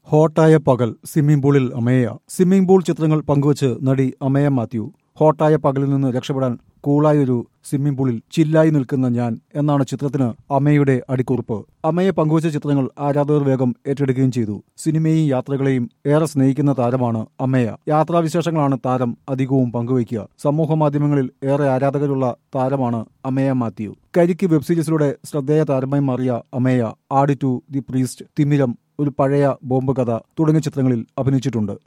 ഹോട്ടായ പകൽ സ്വിമ്മിംഗ് പൂളിൽ Ameya swimming pool ചിത്രങ്ങൾ പങ്കുവച്ച് നടി അമേയ മാത്യു ഹോട്ടായ പകലിൽ നിന്ന് രക്ഷപ്പെടാൻ കൂളായൊരു സ്വിമ്മിംഗ് പൂളിൽ ചില്ലായി നിൽക്കുന്ന ഞാൻ എന്നാണ് ചിത്രത്തിന് അമ്മയുടെ അടിക്കുറിപ്പ് അമ്മയെ പങ്കുവച്ച ചിത്രങ്ങൾ ആരാധകർ വേഗം ഏറ്റെടുക്കുകയും ചെയ്തു സിനിമയും യാത്രകളെയും ഏറെ സ്നേഹിക്കുന്ന താരമാണ് അമ്മയ യാത്രാവിശേഷങ്ങളാണ് താരം അധികവും പങ്കുവയ്ക്കുക സമൂഹ മാധ്യമങ്ങളിൽ ഏറെ ആരാധകരുള്ള താരമാണ് അമയ മാത്യു കരിക്ക് വെബ് സീരീസിലൂടെ ശ്രദ്ധേയ താരമായി മാറിയ അമയ ആഡ് ടു ദി പ്രീസ്റ്റ് തിമിരം ഒരു പഴയ ബോംബ് കഥ തുടങ്ങിയ ചിത്രങ്ങളിൽ അഭിനയിച്ചിട്ടുണ്ട്